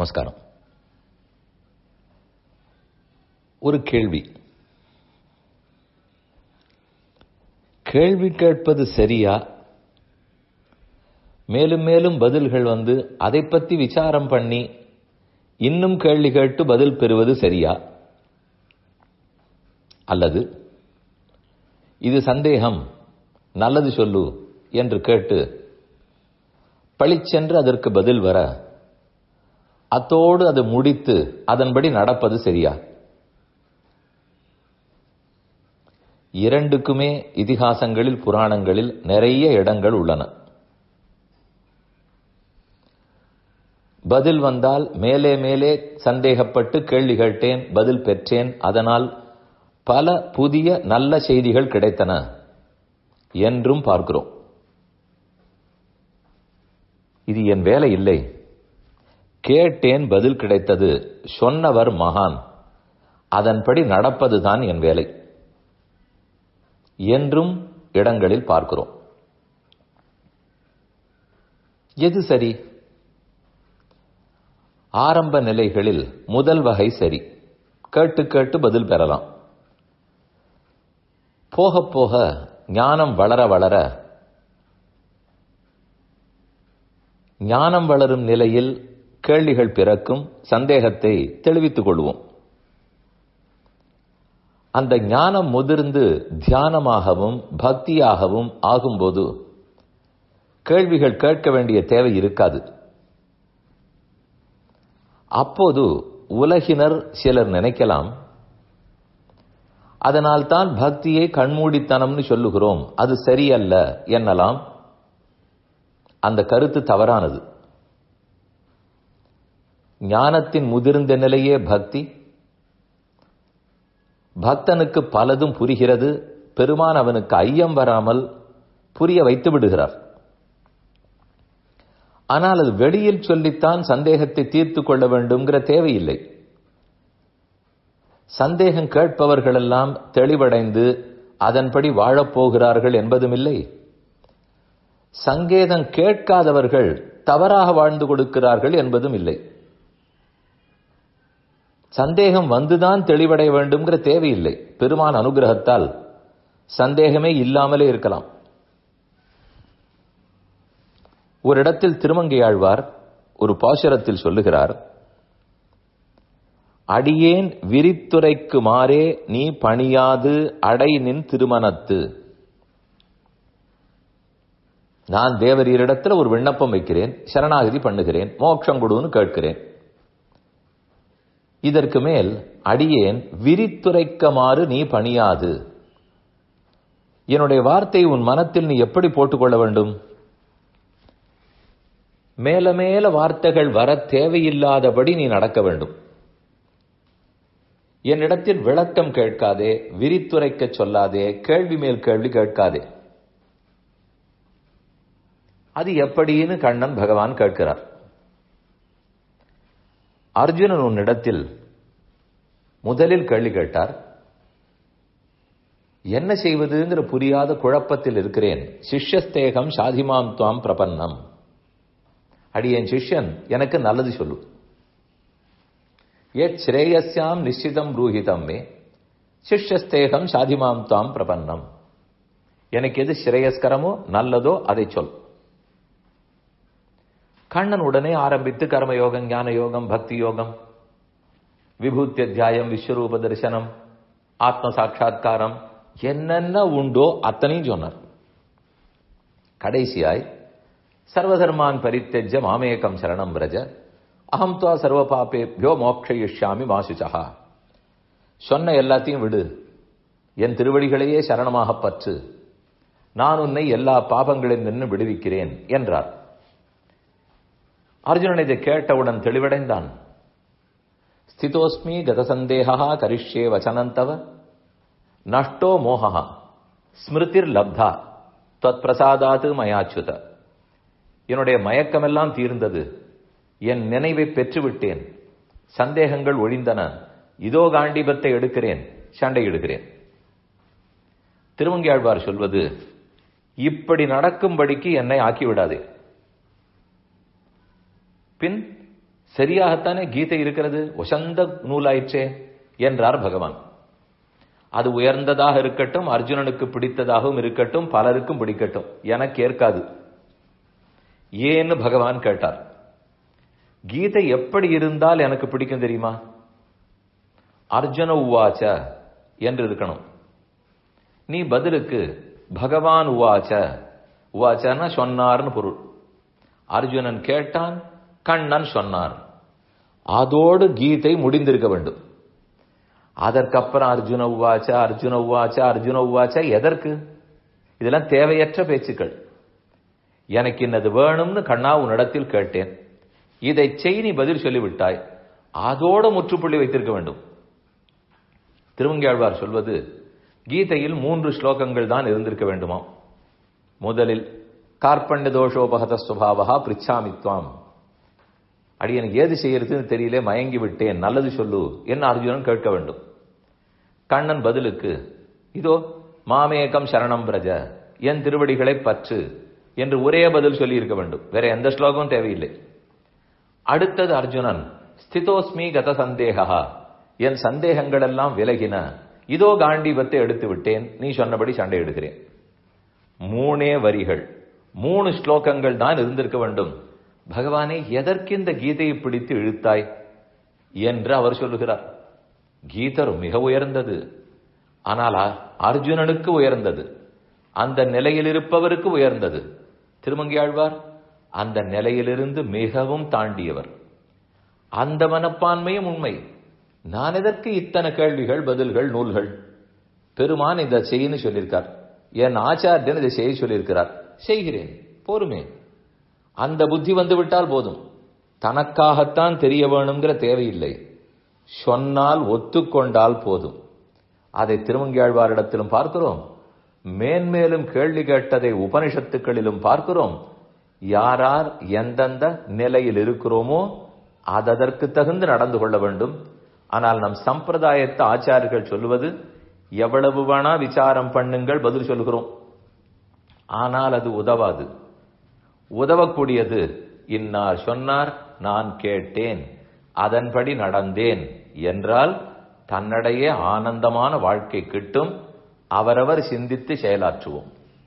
நமஸ்காரம் ஒரு கேள்வி கேள்வி கேட்பது சரியா மேலும் மேலும் பதில்கள் வந்து அதை பத்தி விசாரம் பண்ணி இன்னும் கேள்வி கேட்டு பதில் பெறுவது சரியா அல்லது இது சந்தேகம் நல்லது சொல்லு என்று கேட்டு பளிச்சென்று அதற்கு பதில் வர அத்தோடு அது முடித்து அதன்படி நடப்பது சரியா இரண்டுக்குமே இதிகாசங்களில் புராணங்களில் நிறைய இடங்கள் உள்ளன பதில் வந்தால் மேலே மேலே சந்தேகப்பட்டு கேள்வி கேட்டேன் பதில் பெற்றேன் அதனால் பல புதிய நல்ல செய்திகள் கிடைத்தன என்றும் பார்க்கிறோம் இது என் வேலை இல்லை கேட்டேன் பதில் கிடைத்தது சொன்னவர் மகான் அதன்படி நடப்பதுதான் என் வேலை என்றும் இடங்களில் பார்க்கிறோம் எது சரி ஆரம்ப நிலைகளில் முதல் வகை சரி கேட்டு கேட்டு பதில் பெறலாம் போக போக ஞானம் வளர வளர ஞானம் வளரும் நிலையில் கேள்விகள் பிறக்கும் சந்தேகத்தை தெளிவித்துக் கொள்வோம் அந்த ஞானம் முதிர்ந்து தியானமாகவும் பக்தியாகவும் ஆகும்போது கேள்விகள் கேட்க வேண்டிய தேவை இருக்காது அப்போது உலகினர் சிலர் நினைக்கலாம் அதனால் தான் பக்தியை கண்மூடித்தனம்னு சொல்லுகிறோம் அது சரியல்ல என்னலாம் அந்த கருத்து தவறானது ஞானத்தின் முதிர்ந்த நிலையே பக்தி பக்தனுக்கு பலதும் புரிகிறது பெருமான் அவனுக்கு ஐயம் வராமல் புரிய வைத்து விடுகிறார் ஆனால் அது வெளியில் சொல்லித்தான் சந்தேகத்தை தீர்த்து கொள்ள வேண்டும்ங்கிற தேவையில்லை சந்தேகம் கேட்பவர்களெல்லாம் தெளிவடைந்து அதன்படி வாழப்போகிறார்கள் என்பதும் இல்லை சங்கேதம் கேட்காதவர்கள் தவறாக வாழ்ந்து கொடுக்கிறார்கள் என்பதும் இல்லை சந்தேகம் வந்துதான் தெளிவடைய வேண்டும்ங்கிற தேவையில்லை பெருமான் அனுகிரகத்தால் சந்தேகமே இல்லாமலே இருக்கலாம் ஒரு இடத்தில் திருமங்கையாழ்வார் ஒரு பாசுரத்தில் சொல்லுகிறார் அடியேன் விரித்துரைக்கு மாறே நீ பணியாது அடை நின் திருமணத்து நான் தேவரீரிடத்தில் ஒரு விண்ணப்பம் வைக்கிறேன் சரணாகதி பண்ணுகிறேன் மோட்சம் கொடுன்னு கேட்கிறேன் இதற்கு மேல் அடியேன் விரித்துரைக்கமாறு நீ பணியாது என்னுடைய வார்த்தை உன் மனத்தில் நீ எப்படி போட்டுக்கொள்ள வேண்டும் மேல மேல வார்த்தைகள் வர தேவையில்லாதபடி நீ நடக்க வேண்டும் என்னிடத்தில் விளக்கம் கேட்காதே விரித்துரைக்க சொல்லாதே கேள்வி மேல் கேள்வி கேட்காதே அது எப்படின்னு கண்ணன் பகவான் கேட்கிறார் அர்ஜுனன் உன்னிடத்தில் முதலில் கேள்வி கேட்டார் என்ன செய்வதுங்கிற புரியாத குழப்பத்தில் இருக்கிறேன் சிஷ்யஸ்தேகம் சாதிமாம் துவாம் பிரபன்னம் அடி என் சிஷ்யன் எனக்கு நல்லது சொல்லு ஏ ஸ்ரேயஸ்யாம் நிச்சிதம் ரூஹிதம் மே சிஷ்யஸ்தேகம் சாதிமாம் துவாம் பிரபன்னம் எனக்கு எது ஸ்ரேயஸ்கரமோ நல்லதோ அதை சொல் கண்ணன் உடனே ஆரம்பித்து கர்மயோகம் ஞான யோகம் பக்தி யோகம் விபூத்தி அத்தியாயம் விஸ்வரூப தரிசனம் ஆத்ம சாட்சா்காரம் என்னென்ன உண்டோ அத்தனையும் சொன்னார் கடைசியாய் சர்வதர்மான் பரித்தெஜ மாமேகம் சரணம் பிரஜ அகம் துவா சர்வ பாப்பேபியோ மோக்ஷயிஷ்யாமி மாசுச்சகா சொன்ன எல்லாத்தையும் விடு என் திருவடிகளையே சரணமாக பற்று நான் உன்னை எல்லா பாபங்களில் நின்று விடுவிக்கிறேன் என்றார் அர்ஜுனன் இதை கேட்டவுடன் தெளிவடைந்தான் ஸ்திதோஸ்மி கதசந்தேகா கரிஷ்யே வச்சனந்தவ நஷ்டோ மோகா ஸ்மிருதிர் லப்தா தத் பிரசாதாத்து மயாச்சுத என்னுடைய மயக்கமெல்லாம் தீர்ந்தது என் நினைவை பெற்றுவிட்டேன் சந்தேகங்கள் ஒழிந்தன இதோ காண்டிபத்தை எடுக்கிறேன் சண்டையிடுகிறேன் திருவங்கியாழ்வார் சொல்வது இப்படி நடக்கும்படிக்கு என்னை ஆக்கிவிடாதே பின் சரியாகத்தானே கீதை இருக்கிறது உசந்த நூலாயிற்றே என்றார் பகவான் அது உயர்ந்ததாக இருக்கட்டும் அர்ஜுனனுக்கு பிடித்ததாகவும் இருக்கட்டும் பலருக்கும் பிடிக்கட்டும் எனக்கு ஏற்காது ஏன்னு பகவான் கேட்டார் கீதை எப்படி இருந்தால் எனக்கு பிடிக்கும் தெரியுமா அர்ஜுன உவாச்ச என்று இருக்கணும் நீ பதிலுக்கு பகவான் உவாச்ச உவாச்சன்னா சொன்னார்னு பொருள் அர்ஜுனன் கேட்டான் கண்ணன் சொன்னார் அதோடு கீதை முடிந்திருக்க வேண்டும் அதற்கப்புறம் அர்ஜுன உவாச்ச அர்ஜுன உவாச்ச அர்ஜுன உவாச்ச எதற்கு இதெல்லாம் தேவையற்ற பேச்சுக்கள் எனக்கு இன்னது வேணும்னு கண்ணா உன்னிடத்தில் கேட்டேன் இதை செய் நீ பதில் சொல்லிவிட்டாய் அதோட முற்றுப்புள்ளி வைத்திருக்க வேண்டும் திருவங்கியாழ்வார் சொல்வது கீதையில் மூன்று ஸ்லோகங்கள் தான் இருந்திருக்க வேண்டுமாம் முதலில் கார்பண்ய தோஷோபகத சுபாவா பிரிச்சாமித்வாம் அடி எனக்கு ஏது செய்யறதுன்னு தெரியல மயங்கி விட்டேன் நல்லது சொல்லு என்ன அர்ஜுனன் கேட்க வேண்டும் கண்ணன் பதிலுக்கு இதோ மாமேகம் சரணம் பிரஜ என் திருவடிகளை பற்று என்று ஒரே பதில் சொல்லி இருக்க வேண்டும் வேற எந்த ஸ்லோகமும் தேவையில்லை அடுத்தது அர்ஜுனன் ஸ்திதோஸ்மி கத சந்தேகா என் சந்தேகங்கள் எல்லாம் விலகின இதோ காண்டீபத்தை எடுத்து விட்டேன் நீ சொன்னபடி சண்டை எடுக்கிறேன் மூணே வரிகள் மூணு ஸ்லோகங்கள் தான் இருந்திருக்க வேண்டும் பகவானே எதற்கு இந்த கீதையை பிடித்து இழுத்தாய் என்று அவர் சொல்லுகிறார் கீதர் மிக உயர்ந்தது ஆனால் அர்ஜுனனுக்கு உயர்ந்தது அந்த நிலையில் இருப்பவருக்கு உயர்ந்தது திருமங்கியாழ்வார் அந்த நிலையிலிருந்து மிகவும் தாண்டியவர் அந்த மனப்பான்மையும் உண்மை நான் எதற்கு இத்தனை கேள்விகள் பதில்கள் நூல்கள் பெருமான் இதை செய்யன்னு சொல்லியிருக்கார் என் ஆச்சாரியன் இதை செய்ய சொல்லியிருக்கிறார் செய்கிறேன் போருமே அந்த புத்தி வந்து விட்டால் போதும் தனக்காகத்தான் தெரிய வேணுங்கிற தேவையில்லை சொன்னால் ஒத்துக்கொண்டால் போதும் அதை திருமங்கியாழ்வாரிடத்திலும் பார்க்கிறோம் மேன்மேலும் கேள்வி கேட்டதை உபனிஷத்துக்களிலும் பார்க்கிறோம் யாரார் எந்தெந்த நிலையில் இருக்கிறோமோ அதற்கு தகுந்து நடந்து கொள்ள வேண்டும் ஆனால் நம் சம்பிரதாயத்தை ஆச்சாரியர்கள் சொல்லுவது எவ்வளவு வேணா விசாரம் பண்ணுங்கள் பதில் சொல்கிறோம் ஆனால் அது உதவாது உதவக்கூடியது இன்னார் சொன்னார் நான் கேட்டேன் அதன்படி நடந்தேன் என்றால் தன்னடையே ஆனந்தமான வாழ்க்கை கிட்டும் அவரவர் சிந்தித்து செயலாற்றுவோம்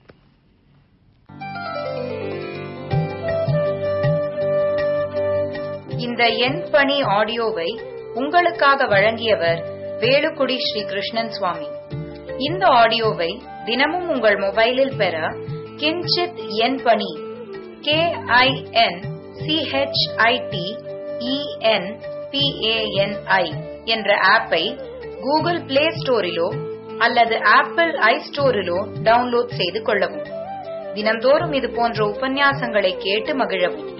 இந்த என் பணி ஆடியோவை உங்களுக்காக வழங்கியவர் வேலுக்குடி ஸ்ரீ கிருஷ்ணன் சுவாமி இந்த ஆடியோவை தினமும் உங்கள் மொபைலில் பெற கிஞ்சித் என் பணி கே ஐ என் சிஹெச்ஐடி இஎன் பிஏஎன்ஐ என்ற ஆப்பை கூகுள் பிளே ஸ்டோரிலோ அல்லது ஆப்பிள் ஐ ஸ்டோரிலோ டவுன்லோட் செய்து கொள்ளவும் தினந்தோறும் இது போன்ற உபன்யாசங்களை கேட்டு மகிழவும்